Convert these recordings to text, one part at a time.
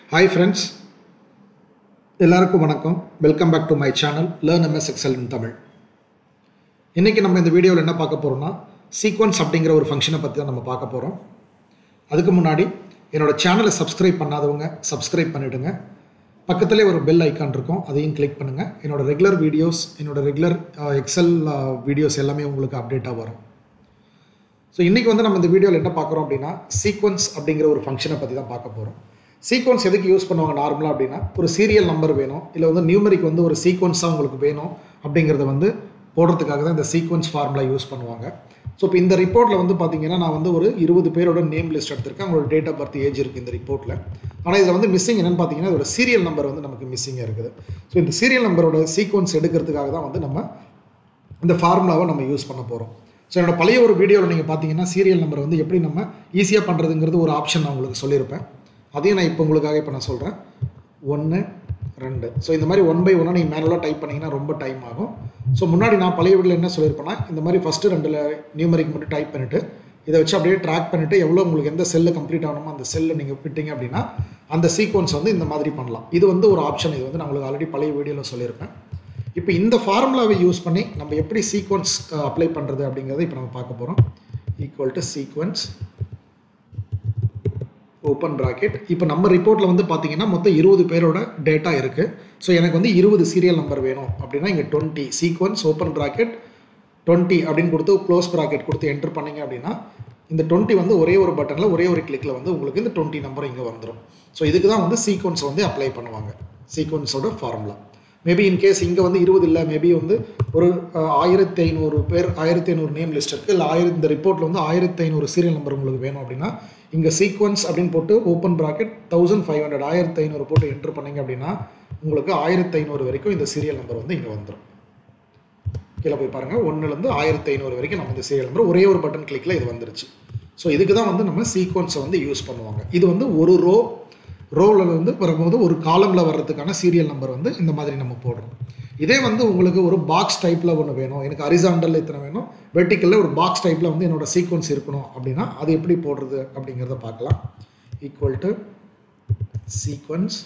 hi friends எல்லாருக்கும் வணக்கம் welcome back to my channel learn MS Excel in Tamil இன்றைக்கி நம்ம இந்த வீடியோவில் என்ன பார்க்க போகிறோம்னா சீக்வன்ஸ் அப்படிங்கிற ஒரு ஃபங்க்ஷனை பற்றி தான் நம்ம பார்க்க போகிறோம் அதுக்கு முன்னாடி என்னோட சேனலை சப்ஸ்கிரைப் பண்ணாதவங்க சப்ஸ்கிரைப் பண்ணிவிடுங்க பக்கத்திலே ஒரு பெல் ஐக்கான் இருக்கும் அதையும் கிளிக் பண்ணுங்கள் என்னோட ரெகுலர் வீடியோஸ் என்னோட ரெகுலர் எக்ஸல் வீடியோஸ் எல்லாமே உங்களுக்கு அப்டேட்டாக வரும் ஸோ இன்றைக்கி வந்து நம்ம இந்த வீடியோவில் என்ன பார்க்குறோம் அப்படின்னா சீக்வன்ஸ் அப்படிங்கிற ஒரு ஃபங்க்ஷனை பற்றி தான் பார்க்க போகிறோம் சீக்வன்ஸ் எதுக்கு யூஸ் பண்ணுவாங்க நார்மலாக அப்படின்னா ஒரு சீரியல் நம்பர் வேணும் இல்லை வந்து நியூமரிக் வந்து ஒரு சீக்வன்ஸாக உங்களுக்கு வேணும் அப்படிங்கிறத வந்து போடுறதுக்காக தான் இந்த சீக்வன்ஸ் ஃபார்முலா யூஸ் பண்ணுவாங்க ஸோ இப்போ இந்த ரிப்போர்ட்டில் வந்து பார்த்தீங்கன்னா நான் வந்து ஒரு இருபது பேரோட நேம் லிஸ்ட் எடுத்திருக்கேன் அவங்களோட டேட் ஆஃப் பர்த் ஏஜ் இருக்குது இந்த ரிப்போர்ட்டில் ஆனால் இதில் வந்து மிஸ்ஸிங் என்னென்னு பார்த்தீங்கன்னா இதோட சீரியல் நம்பர் வந்து நமக்கு மிஸ்ஸிங்காக இருக்குது ஸோ இந்த சீரியல் நம்பரோட சீக்வன்ஸ் எடுக்கிறதுக்காக தான் வந்து நம்ம இந்த ஃபார்முலாவை நம்ம யூஸ் பண்ண போகிறோம் ஸோ என்னோட பழைய ஒரு வீடியோவில் நீங்கள் பார்த்தீங்கன்னா சீரியல் நம்பர் வந்து எப்படி நம்ம ஈஸியாக பண்ணுறதுங்கிறது ஒரு ஆப்ஷன் நான் உங்களுக்கு சொல்லியிருப்பேன் அதையும் நான் இப்போ உங்களுக்காக இப்போ நான் சொல்கிறேன் ஒன்று ரெண்டு ஸோ இந்த மாதிரி ஒன் பை ஒன்னாக நீங்கள் மேனுவலாக டைப் பண்ணிங்கன்னா ரொம்ப டைம் ஆகும் ஸோ முன்னாடி நான் பழைய வீடியோவில் என்ன சொல்லியிருப்பேன்னா இந்த மாதிரி ஃபஸ்ட்டு ரெண்டில் நியூமரிக் மட்டும் டைப் பண்ணிவிட்டு இதை வச்சு அப்படியே ட்ராக் பண்ணிவிட்டு எவ்வளோ உங்களுக்கு எந்த செல்லு கம்ப்ளீட் ஆகணுமோ அந்த செல்லை நீங்கள் விட்டீங்க அப்படின்னா அந்த சீக்வன்ஸ் வந்து இந்த மாதிரி பண்ணலாம் இது வந்து ஒரு ஆப்ஷன் இது வந்து நான் உங்களுக்கு ஆல்ரெடி பழைய வீடியோவில் சொல்லியிருப்பேன் இப்போ இந்த ஃபார்முலாவை யூஸ் பண்ணி நம்ம எப்படி சீக்வன்ஸ் அப்ளை பண்ணுறது அப்படிங்கிறத இப்போ நம்ம பார்க்க போகிறோம் equal to sequence open bracket இப்போ நம்ம ரிப்போர்ட்டில் வந்து பார்த்தீங்கன்னா மொத்தம் இருபது பேரோட டேட்டா இருக்குது ஸோ எனக்கு வந்து இருபது சீரியல் நம்பர் வேணும் அப்படின்னா இங்கே twenty sequence open bracket twenty அப்படின்னு கொடுத்து க்ளோஸ் ப்ராக்கெட் கொடுத்து என்டர் பண்ணிங்க அப்படின்னா இந்த டுவெண்ட்டி வந்து ஒரே ஒரு பட்டனில் ஒரே ஒரு கிளிக்கில் வந்து உங்களுக்கு இந்த டுவெண்ட்டி நம்பர் இங்கே வந்துடும் ஸோ இதுக்கு தான் வந்து சீக்வன்ஸ் வந்து அப்ளை பண்ணுவாங்க சீக்வன்ஸோட ஃபார்முலா மேபி இன்கேஸ் இங்கே வந்து இருபது இல்லை மேபி வந்து ஒரு ஆயிரத்தி ஐநூறு பேர் ஆயிரத்தி ஐநூறு நேம் லிஸ்ட் இருக்குது இல்லை ஆயிரத்தி இந்த ரிப்போர்ட்டில் வந்து ஆயிரத்தி ஐநூறு சீரியல் நம்பர் உங்களுக்கு வேணும் அப்படின்னா இங்கே சீக்வன்ஸ் அப்படின்னு போட்டு open bracket thousand five hundred ஆயிரத்தி ஐநூறு போட்டு என்ட்ரு பண்ணிங்க அப்படின்னா உங்களுக்கு ஆயிரத்தி ஐநூறு வரைக்கும் இந்த சீரியல் நம்பர் வந்து இங்கே வந்துடும் கீழே போய் பாருங்கள் ஒன்றுலேருந்து ஆயிரத்தி ஐநூறு வரைக்கும் நம்ம இந்த சீரியல் நம்பர் ஒரே ஒரு பட்டன் கிளிக்கில் இது வந்துருச்சு ஸோ இதுக்கு தான் வந்து நம்ம சீக்வன்ஸை வந்து யூஸ் பண்ணுவாங்க இது வந்து ஒரு ரோ ரோவில் வந்து வரும்போது ஒரு காலமில் வர்றதுக்கான சீரியல் நம்பர் வந்து இந்த மாதிரி நம்ம போடுறோம் இதே வந்து உங்களுக்கு ஒரு பாக்ஸ் டைப்பில் ஒன்று வேணும் எனக்கு அரிசாண்டல் இத்தனை வேணும் வெர்டிக்கலில் ஒரு பாக்ஸ் டைப்பில் வந்து என்னோட சீக்வன்ஸ் இருக்கணும் அப்படின்னா அது எப்படி போடுறது அப்படிங்கிறத பார்க்கலாம் ஈக்குவல் டு சீக்வன்ஸ்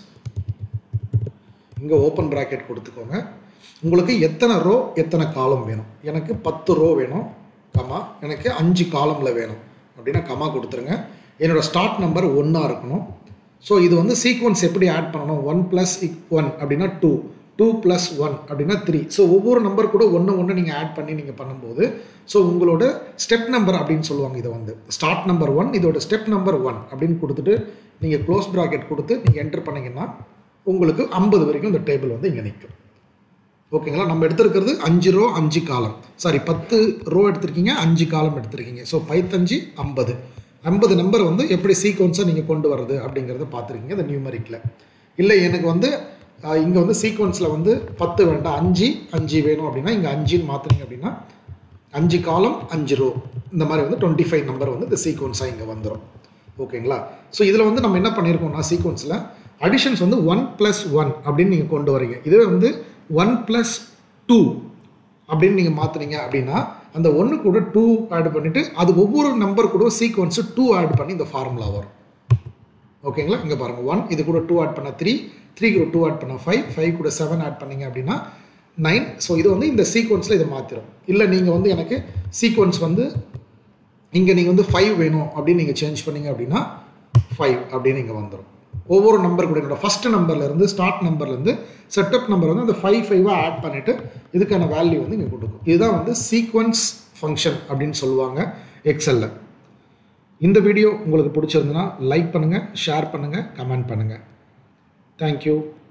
இங்கே ஓப்பன் ப்ராக்கெட் கொடுத்துக்கோங்க உங்களுக்கு எத்தனை ரோ எத்தனை காலம் வேணும் எனக்கு பத்து ரோ வேணும் கமா எனக்கு அஞ்சு காலமில் வேணும் அப்படின்னா கமா கொடுத்துருங்க என்னோடய ஸ்டார்ட் நம்பர் ஒன்றா இருக்கணும் ஸோ இது வந்து சீக்வன்ஸ் எப்படி ஆட் பண்ணணும் ஒன் ப்ளஸ் ஒன் அப்படின்னா டூ டூ ப்ளஸ் ஒன் அப்படின்னா த்ரீ ஸோ ஒவ்வொரு நம்பர் கூட ஒன்று ஒன்று நீங்கள் ஆட் பண்ணி நீங்கள் பண்ணும்போது ஸோ உங்களோட ஸ்டெப் நம்பர் அப்படின்னு சொல்லுவாங்க இதை வந்து ஸ்டார்ட் நம்பர் ஒன் இதோட ஸ்டெப் நம்பர் ஒன் அப்படின்னு கொடுத்துட்டு நீங்கள் க்ளோஸ் ப்ராக்கெட் கொடுத்து நீங்கள் என்டர் பண்ணிங்கன்னா உங்களுக்கு ஐம்பது வரைக்கும் இந்த டேபிள் வந்து இங்கே நிற்கும் ஓகேங்களா நம்ம எடுத்திருக்கிறது அஞ்சு ரோ அஞ்சு காலம் சாரி பத்து ரோ எடுத்திருக்கீங்க அஞ்சு காலம் எடுத்திருக்கீங்க ஸோ பைத்தஞ்சு ஐம்பது ஐம்பது நம்பர் வந்து எப்படி சீக்வன்ஸாக நீங்கள் கொண்டு வர்றது அப்படிங்கிறத பார்த்துருக்கீங்க இந்த நியூமரிக்கில் இல்லை எனக்கு வந்து இங்கே வந்து சீக்வன்ஸில் வந்து பத்து வேண்டாம் அஞ்சு அஞ்சு வேணும் அப்படின்னா இங்கே அஞ்சுன்னு மாற்றுறீங்க அப்படின்னா அஞ்சு காலம் அஞ்சு ரோ இந்த மாதிரி வந்து டுவெண்ட்டி ஃபைவ் நம்பர் வந்து இந்த சீக்வன்ஸாக இங்கே வந்துடும் ஓகேங்களா ஸோ இதில் வந்து நம்ம என்ன பண்ணியிருக்கோம்னா சீக்வன்ஸில் அடிஷன்ஸ் வந்து ஒன் ப்ளஸ் ஒன் அப்படின்னு நீங்கள் கொண்டு வரீங்க இதுவே வந்து ஒன் ப்ளஸ் டூ அப்படின்னு நீங்கள் மாற்றுனீங்க அப்படின்னா அந்த ஒன்று கூட டூ ஆட் பண்ணிவிட்டு அது ஒவ்வொரு நம்பர் கூட சீக்வன்ஸு டூ ஆட் பண்ணி இந்த ஃபார்முலா வரும் ஓகேங்களா இங்கே பாருங்கள் ஒன் இது கூட டூ ஆட் பண்ண த்ரீ த்ரீ கூட டூ ஆட் பண்ண ஃபைவ் ஃபைவ் கூட செவன் ஆட் பண்ணிங்க அப்படின்னா நைன் ஸோ இது வந்து இந்த சீக்வன்ஸில் இதை மாற்றிடும் இல்லை நீங்கள் வந்து எனக்கு சீக்வன்ஸ் வந்து இங்கே நீங்கள் வந்து ஃபைவ் வேணும் அப்படின்னு நீங்கள் சேஞ்ச் பண்ணீங்க அப்படின்னா ஃபைவ் அப்படின்னு இங்கே வந்துடும் ஒவ்வொரு நம்பர் கூட என்னோட ஃபஸ்ட் நம்பர்லேருந்து ஸ்டார்ட் நம்பர்லேருந்து செட்டப் நம்பர் வந்து அந்த ஃபைவ் ஃபைவாக ஆட் பண்ணிவிட்டு இதுக்கான வேல்யூ வந்து இங்கே கொடுக்கும் இதுதான் வந்து சீக்வன்ஸ் ஃபங்க்ஷன் அப்படின்னு சொல்லுவாங்க எக்ஸலில் இந்த வீடியோ உங்களுக்கு பிடிச்சிருந்துன்னா லைக் பண்ணுங்கள் ஷேர் பண்ணுங்கள் கமெண்ட் பண்ணுங்கள் தேங்க்யூ